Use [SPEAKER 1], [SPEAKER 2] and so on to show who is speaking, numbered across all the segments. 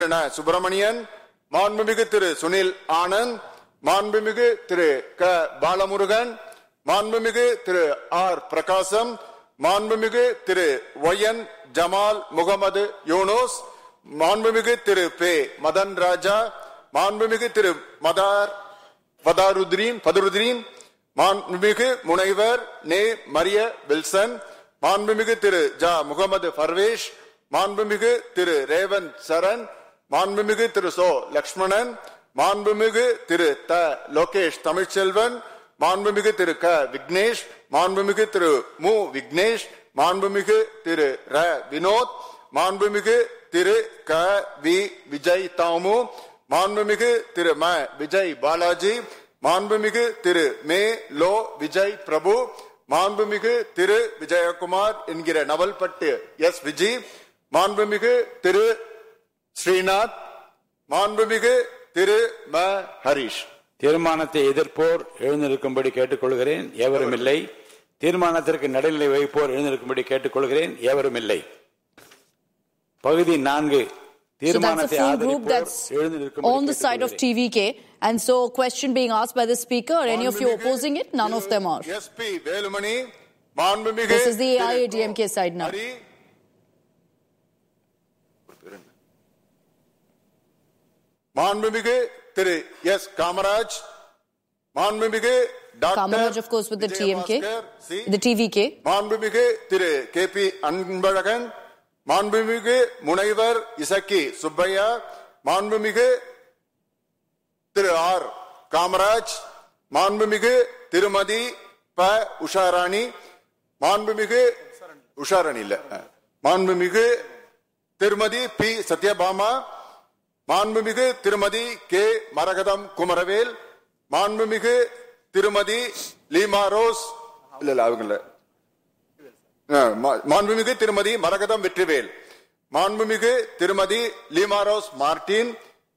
[SPEAKER 1] ந. சுப்பிரமணியன் மாண்புமிகு திரு சுனில் ஆனந்த் மாண்புமிகு திரு க பாலமுருகன் மாண்புமிகு திரு ஆர் பிரகாசம் மாண்புமிகு திரு ஒய் என் ஜமால் முகமது யூனூஸ் மாண்புமிகு திரு பே மதன் ராஜா மாண்புமிகு திரு மதார் பதாருத்ரீன் பதருத்ரீன் மாண்புமிகு முனைவர் நே மரிய வில்சன் மாண்புமிகு திரு ஜா முகமது பர்வேஷ் மாண்புமிகு திரு ரேவந்த் சரண் மாண்புமிகு திரு சோ லக்ஷ்மணன் மாண்புமிகு திரு த லோகேஷ் தமிழ்ச்செல்வன் மாண்புமிகு திரு க விக்னேஷ் மாண்புமிகு திரு மு விக்னேஷ் மாண்புமிகு திரு ர வினோத் மாண்புமிகு திரு க வி விஜய் தாமு மாண்புமிகு திரு ம விஜய் பாலாஜி மாண்புமிகு திரு மே லோ விஜய் பிரபு மாண்புமிகு திரு விஜயகுமார் என்கிற நவல்பட்டு எஸ் விஜி மாண்புமிகு திரு ஸ்ரீநாத் மாண்புமிகு திரு ம ஹரிஷ்
[SPEAKER 2] தீர்மானத்தை எதிர்ப்போர் எழுந்திருக்கும்படி கேட்டுக்கொள்கிறேன் எவரும் இல்லை தீர்மானத்திற்கு நடுநிலை வைப்போர் எழுந்திருக்கும்படி கேட்டுக்கொள்கிறேன் எவரும் இல்லை பகுதி நான்கு
[SPEAKER 3] So that's a
[SPEAKER 2] தீர்மானத்தை
[SPEAKER 3] full group
[SPEAKER 2] ஆதரிப்போர்
[SPEAKER 3] that's
[SPEAKER 2] எழுந்திருக்கும்படி
[SPEAKER 3] on the side of
[SPEAKER 2] கேட்டுக்கொள்கிறேன்.
[SPEAKER 3] TVK. And so, question being asked by the speaker, are any of you opposing it? None of them are.
[SPEAKER 1] S P Velumani மாண்புமிகு
[SPEAKER 3] This is the
[SPEAKER 1] Thiru
[SPEAKER 3] AIADMK side now.
[SPEAKER 1] Hari மாண்புமிகு திரு S Kamaraj மாண்புமிகு doctor
[SPEAKER 3] Kamaraj, of course, with the TMK,
[SPEAKER 1] Vijayabaskar C.
[SPEAKER 3] the TVK.
[SPEAKER 1] மாண்புமிகு திரு K P Anbazhagan மாண்புமிகு முனைவர் இசக்கி சுப்பையா மாண்புமிகு திரு R Kamaraj மாண்புமிகு திருமதி ப உஷாராணி மாண்புமிகு உஷாராணி இல்ல மாண்புமிகு திருமதி பி சத்யபாமா மாண்புமிகு திருமதி கே மரகதம் குமரவேல் மாண்புமிகு திருமதி லீமா ரோஸ் இல்ல இல்ல அவங்க இல்ல ஆ, மா- மாண்புமிகு திருமதி மரகதம் வெற்றிவேல் மாண்புமிகு திருமதி லீமாரோஸ் மார்டின்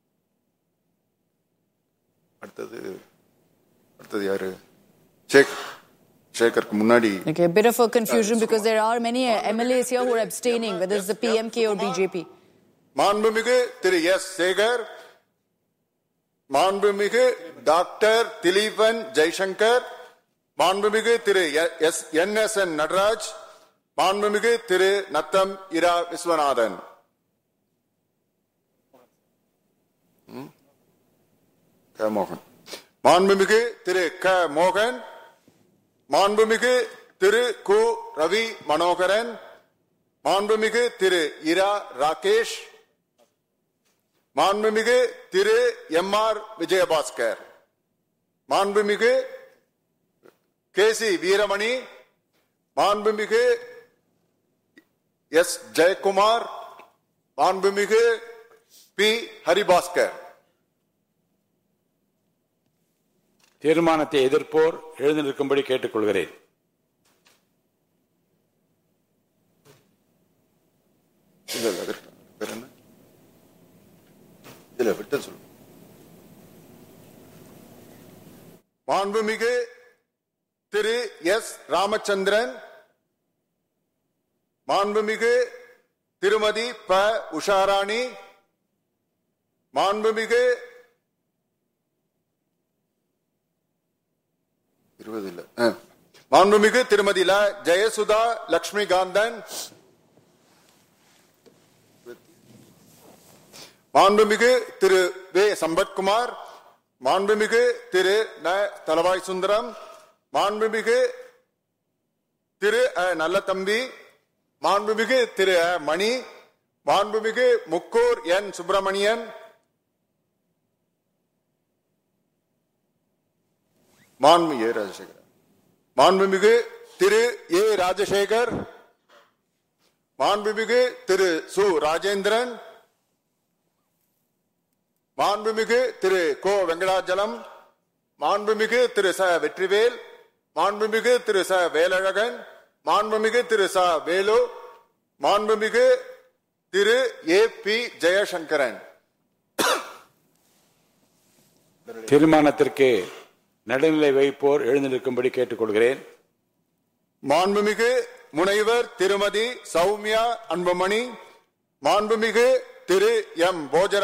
[SPEAKER 1] அடுத்தது அடுத்தது யாரு ஷேக் ஷேகருக்கு முன்னாடி
[SPEAKER 3] Okay, a bit of a confusion because there are many uh, MLAs here who are abstaining, whether it's the PMK or BJP.
[SPEAKER 1] மாண்புமிகு திரு எஸ் சேகர் மாண்புமிகு டாக்டர் திலீபன் ஜெய்சங்கர் மாண்புமிகு திரு S N S N Nataraj மாண்புமிகு திரு நத்தம் இரா விஸ்வநாதன் ம்? க மோகன் மாண்புமிகு திரு க மோகன் மாண்புமிகு திரு கு ரவி மனோகரன் மாண்புமிகு திரு இரா ராகேஷ் மாண்புமிகு திரு எம் ஆர் விஜயபாஸ்கர் மாண்புமிகு கே சி வீரமணி மாண்புமிகு எஸ் ஜெயக்குமார் மாண்புமிகு பி ஹரிபாஸ்கர்
[SPEAKER 2] தீர்மானத்தை எதிர்ப்போர் எழுந்திருக்கும்படி கேட்டுக்கொள்கிறேன்
[SPEAKER 1] இல்ல இல்ல இருக்கு. வேற என்ன இல்ல விட்டு சொல்லு மாண்புமிகு திரு எஸ் ராமச்சந்திரன் மாண்புமிகு திருமதி ப உஷாராணி மாண்புமிகு இருபது இல்ல ஆ. மாண்புமிகு திருமதி ல ஜெயசுதா லட்சுமிகாந்தன் மாண்புமிகு திரு வே சம்பத்குமார் மாண்புமிகு திரு ந தலவாய் சுந்தரம் மாண்புமிகு திரு அ நல்லதம்பி மாண்புமிகு திரு அ மணி மாண்புமிகு முக்கூர் என் சுப்பிரமணியன் மாண்பு ஏ ராஜசேகர் மாண்புமிகு திரு ஏ ராஜசேகர் மாண்புமிகு திரு சு ராஜேந்திரன் மாண்புமிகு திரு கோ வெங்கடாஜலம் மாண்புமிகு திரு ச வெற்றிவேல் மாண்புமிகு திரு ச வேலழகன் மாண்புமிகு திரு ச வேலு மாண்புமிகு திரு ஏ பி ஜெயசங்கரன்
[SPEAKER 2] தீர்மானத்திற்கு நடுநிலை வைப்போர் எழுந்திருக்கும்படி கேட்டுக்கொள்கிறேன்
[SPEAKER 1] மாண்புமிகு முனைவர் திருமதி சௌமியா அன்புமணி மாண்புமிகு திரு எம் போஜராஜ்